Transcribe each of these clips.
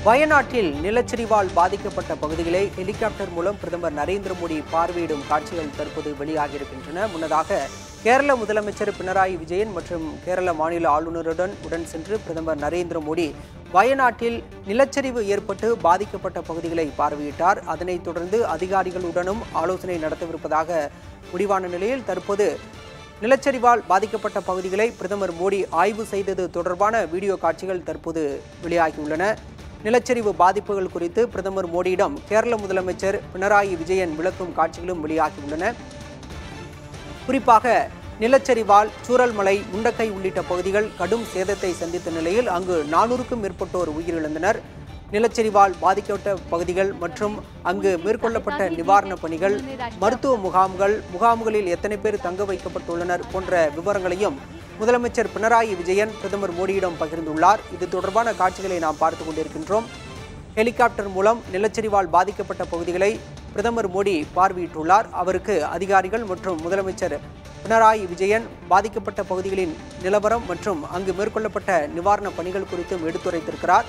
வயநாட்டில் நிலச்சரிவால் பாதிக்கப்பட்ட பகுதிகளை ஹெலிகாப்டர் மூலம் பிரதமர் நரேந்திர மோடி பார்வையிடும் காட்சிகள் தற்போது வெளியாகியிருக்கின்றன முன்னதாக கேரள முதலமைச்சர் பினராயி விஜயன் மற்றும் கேரள மாநில ஆளுநருடன் உடன் சென்று பிரதமர் நரேந்திர மோடி வயநாட்டில் நிலச்சரிவு ஏற்பட்டு பாதிக்கப்பட்ட பகுதிகளை பார்வையிட்டார் அதனைத் தொடர்ந்து அதிகாரிகளுடனும் ஆலோசனை நடத்தவிருப்பதாக முடிவான நிலையில் தற்போது நிலச்சரிவால் பாதிக்கப்பட்ட பகுதிகளை பிரதமர் மோடி ஆய்வு செய்தது தொடர்பான வீடியோ காட்சிகள் தற்போது வெளியாகியுள்ளன நிலச்சரிவு பாதிப்புகள் குறித்து பிரதமர் மோடியிடம் கேரள முதலமைச்சர் பினராயி விஜயன் விளக்கும் காட்சிகளும் வெளியாகியுள்ளன குறிப்பாக நிலச்சரிவால் சூரல்மலை முண்டக்கை உள்ளிட்ட பகுதிகள் கடும் சேதத்தை சந்தித்த நிலையில் அங்கு நானூறுக்கும் மேற்பட்டோர் உயிரிழந்தனர் நிலச்சரிவால் பாதிக்கப்பட்ட பகுதிகள் மற்றும் அங்கு மேற்கொள்ளப்பட்ட நிவாரணப் பணிகள் மருத்துவ முகாம்கள் முகாம்களில் எத்தனை பேர் தங்க வைக்கப்பட்டுள்ளனர் போன்ற விவரங்களையும் முதலமைச்சர் பினராயி விஜயன் பிரதமர் மோடியிடம் பகிர்ந்துள்ளார் இது தொடர்பான காட்சிகளை நாம் பார்த்து கொண்டிருக்கின்றோம் ஹெலிகாப்டர் மூலம் நிலச்சரிவால் பாதிக்கப்பட்ட பகுதிகளை பிரதமர் மோடி பார்வையிட்டுள்ளார் அவருக்கு அதிகாரிகள் மற்றும் முதலமைச்சர் பினராயி விஜயன் பாதிக்கப்பட்ட பகுதிகளின் நிலவரம் மற்றும் அங்கு மேற்கொள்ளப்பட்ட நிவாரணப் பணிகள் குறித்தும் எடுத்துரைத்திருக்கிறார்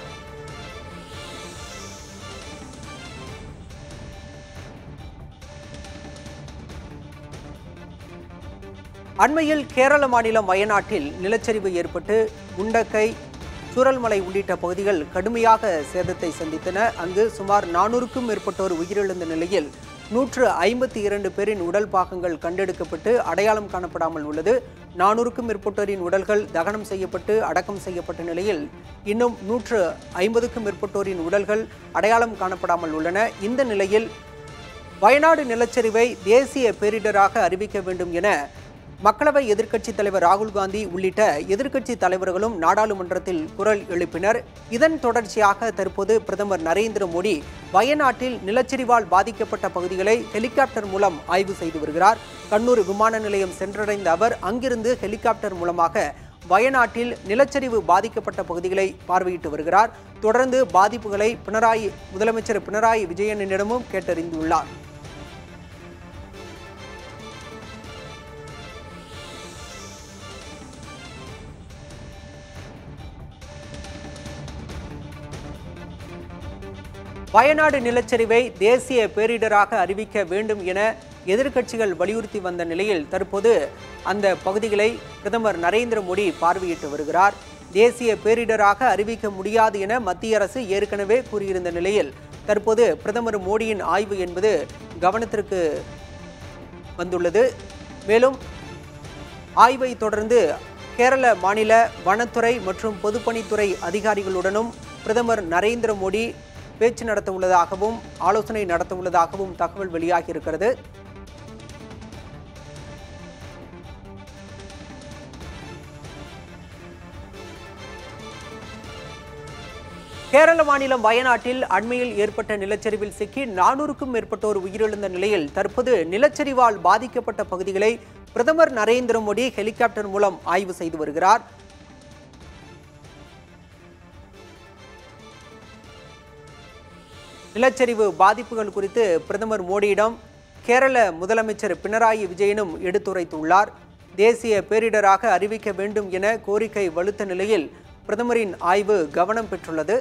அண்மையில் கேரள மாநிலம் வயநாட்டில் நிலச்சரிவு ஏற்பட்டு முண்டக்கை சூரல்மலை உள்ளிட்ட பகுதிகள் கடுமையாக சேதத்தை சந்தித்தன அங்கு சுமார் நானூறுக்கும் மேற்பட்டோர் உயிரிழந்த நிலையில் நூற்று ஐம்பத்தி இரண்டு பேரின் உடல் பாகங்கள் கண்டெடுக்கப்பட்டு அடையாளம் காணப்படாமல் உள்ளது நானூறுக்கும் மேற்பட்டோரின் உடல்கள் தகனம் செய்யப்பட்டு அடக்கம் செய்யப்பட்ட நிலையில் இன்னும் நூற்று ஐம்பதுக்கும் மேற்பட்டோரின் உடல்கள் அடையாளம் காணப்படாமல் உள்ளன இந்த நிலையில் வயநாடு நிலச்சரிவை தேசிய பேரிடராக அறிவிக்க வேண்டும் என மக்களவை எதிர்க்கட்சித் தலைவர் ராகுல் காந்தி உள்ளிட்ட எதிர்க்கட்சி தலைவர்களும் நாடாளுமன்றத்தில் குரல் எழுப்பினர் இதன் தொடர்ச்சியாக தற்போது பிரதமர் நரேந்திர மோடி வயநாட்டில் நிலச்சரிவால் பாதிக்கப்பட்ட பகுதிகளை ஹெலிகாப்டர் மூலம் ஆய்வு செய்து வருகிறார் கண்ணூர் விமான நிலையம் சென்றடைந்த அவர் அங்கிருந்து ஹெலிகாப்டர் மூலமாக வயநாட்டில் நிலச்சரிவு பாதிக்கப்பட்ட பகுதிகளை பார்வையிட்டு வருகிறார் தொடர்ந்து பாதிப்புகளை பினராயி முதலமைச்சர் பினராயி விஜயனிடமும் கேட்டறிந்துள்ளார் வயநாடு நிலச்சரிவை தேசிய பேரிடராக அறிவிக்க வேண்டும் என எதிர்க்கட்சிகள் வலியுறுத்தி வந்த நிலையில் தற்போது அந்த பகுதிகளை பிரதமர் நரேந்திர மோடி பார்வையிட்டு வருகிறார் தேசிய பேரிடராக அறிவிக்க முடியாது என மத்திய அரசு ஏற்கனவே கூறியிருந்த நிலையில் தற்போது பிரதமர் மோடியின் ஆய்வு என்பது கவனத்திற்கு வந்துள்ளது மேலும் ஆய்வை தொடர்ந்து கேரள மாநில வனத்துறை மற்றும் பொதுப்பணித்துறை அதிகாரிகளுடனும் பிரதமர் நரேந்திர மோடி பேச்சு நடத்த உள்ளதாகவும் ஆலோசனை நடத்த உள்ளதாகவும் தகவல் வெளியாகி இருக்கிறது கேரள மாநிலம் வயநாட்டில் அண்மையில் ஏற்பட்ட நிலச்சரிவில் சிக்கி நானூறுக்கும் மேற்பட்டோர் உயிரிழந்த நிலையில் தற்போது நிலச்சரிவால் பாதிக்கப்பட்ட பகுதிகளை பிரதமர் நரேந்திர மோடி ஹெலிகாப்டர் மூலம் ஆய்வு செய்து வருகிறார் நிலச்சரிவு பாதிப்புகள் குறித்து பிரதமர் மோடியிடம் கேரள முதலமைச்சர் பினராயி விஜயனும் எடுத்துரைத்துள்ளார் தேசிய பேரிடராக அறிவிக்க வேண்டும் என கோரிக்கை வலுத்த நிலையில் பிரதமரின் ஆய்வு கவனம் பெற்றுள்ளது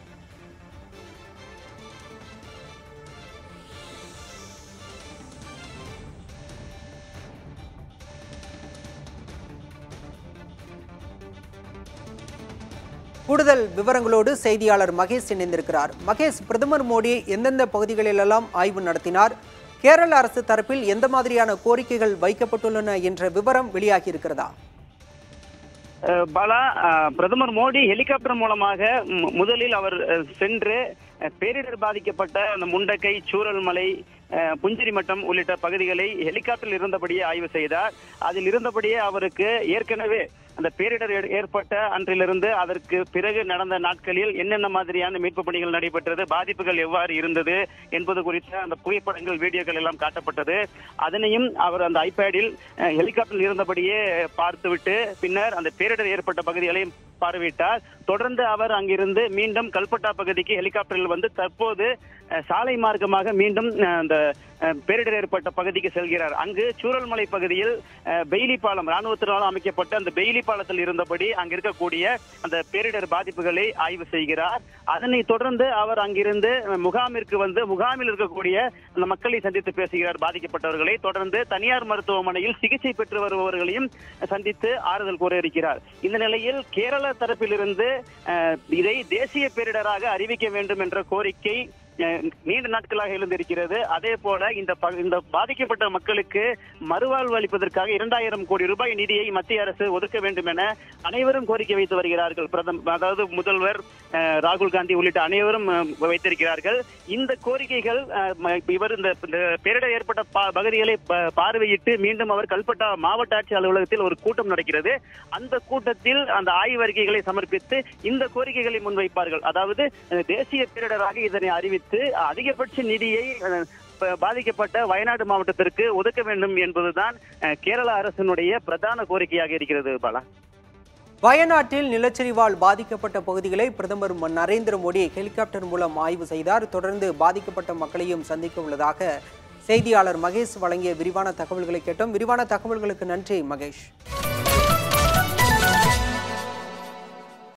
கூடுதல் விவரங்களோடு செய்தியாளர் மகேஷ் இணைந்திருக்கிறார் மகேஷ் பிரதமர் மோடி எந்தெந்த பகுதிகளிலெல்லாம் ஆய்வு நடத்தினார் கேரள அரசு தரப்பில் எந்த மாதிரியான கோரிக்கைகள் வைக்கப்பட்டுள்ளன என்ற விவரம் வெளியாகி இருக்கிறதா அஹ் பாலா அஹ் பிரதமர் மோடி ஹெலிகாப்டர் மூலமாக மு- முதலில் அவர் அஹ், சென்று அஹ், பேரிடர் பாதிக்கப்பட்ட அந்த முண்டக்கை சூரல்மலை அஹ், புஞ்சிரிமட்டம் உள்ளிட்ட பகுதிகளை ஹெலிகாப்டரில் இருந்தபடியே ஆய்வு செய்தார் அதில் இருந்தபடியே அவருக்கு ஏற்கனவே அந்த பேரிடர் ஏ- ஏற்பட்ட அன்றிலிருந்து அதற்கு பிறகு நடந்த நாட்களில் என்னென்ன மாதிரியான மீட்பு பணிகள் நடைபெற்றது பாதிப்புகள் எவ்வாறு இருந்தது என்பது குறித்த அந்த புகைப்படங்கள் வீடியோக்கள் எல்லாம் காட்டப்பட்டது அதனையும் அவர் அந்த ஐபேடில் அஹ், ஹெலிகாப்டரில் இருந்தபடியே பார்த்துவிட்டு பின்னர் அந்த பேரிடர் ஏற்பட்ட பகுதிகளையும் பார்வையிட்டார் தொடர்ந்து அவர் அங்கிருந்து மீண்டும் கல்பட்டா பகுதிக்கு ஹெலிகாப்டரில் வந்து தற்போது அஹ், சாலை மார்க்கமாக மீண்டும் அஹ், அந்த அஹ், பேரிடர் ஏற்பட்ட பகுதிக்கு செல்கிறார் அங்கு சூரல்மலை பகுதியில் அஹ், பெய்லி பாலம் ராணுவத்தினால் அமைக்கப்பட்ட அந்த பெய்லி பாலத்தில் இருந்தபடி அங்கு இருக்கக்கூடிய அந்த பேரிடர் பாதிப்புகளை ஆய்வு செய்கிறார் அதனை தொடர்ந்து அவர் அங்கிருந்து அஹ், முகாமிற்கு வந்து முகாமில் இருக்கக்கூடிய அந்த மக்களை சந்தித்து பேசுகிறார் பாதிக்கப்பட்டவர்களை தொடர்ந்து தனியார் மருத்துவமனையில் சிகிச்சை பெற்று வருபவர்களையும் சந்தித்து ஆறுதல் கூற இருக்கிறார் இந்த நிலையில் கேரள தரப்பிலிருந்து அஹ், இதை தேசிய பேரிடராக அறிவிக்க வேண்டும் என்ற கோரிக்கை அஹ், நீண்ட நாட்களாக எழுந்திருக்கிறது அதே போல இந்த ப- இந்த பாதிக்கப்பட்ட மக்களுக்கு மறுவாழ்வு அளிப்பதற்காக இரண்டாயிரம் கோடி ரூபாய் நிதியை மத்திய அரசு ஒதுக்க வேண்டும் என அனைவரும் கோரிக்கை வைத்து வருகிறார்கள் பிரதம் அதாவது முதல்வர் அஹ், ராகுல் காந்தி உள்ளிட்ட அனைவரும் அஹ், வைத்திருக்கிறார்கள் இந்த கோரிக்கைகள் அஹ், ம- இவர் இந்த இந்த பேரிடர் ஏற்பட்ட ப- பகுதிகளை ப- பார்வையிட்டு மீண்டும் அவர் கல்பட்டா மாவட்ட ஆட்சி அலுவலகத்தில் ஒரு கூட்டம் நடக்கிறது அந்த கூட்டத்தில் அந்த ஆய்வறிக்கைகளை சமர்ப்பித்து இந்த கோரிக்கைகளை முன்வைப்பார்கள் அதாவது அஹ், தேசிய பேரிடராக இதனை அறிவித்து அதிகபட்ச நிதியை அஹ், ப- பாதிக்கப்பட்ட வயநாடு மாவட்டத்திற்கு ஒதுக்க வேண்டும் என்பதுதான் அஹ், கேரள அரசினுடைய பிரதான கோரிக்கையாக இருக்கிறது பாலா வயநாட்டில் நிலச்சரிவால் பாதிக்கப்பட்ட பகுதிகளை பிரதமர் ம- நரேந்திர மோடி ஹெலிகாப்டர் மூலம் ஆய்வு செய்தார் தொடர்ந்து பாதிக்கப்பட்ட மக்களையும் சந்திக்க உள்ளதாக செய்தியாளர் மகேஷ் வழங்கிய விரிவான தகவல்களை கேட்டோம் விரிவான தகவல்களுக்கு நன்றி மகேஷ்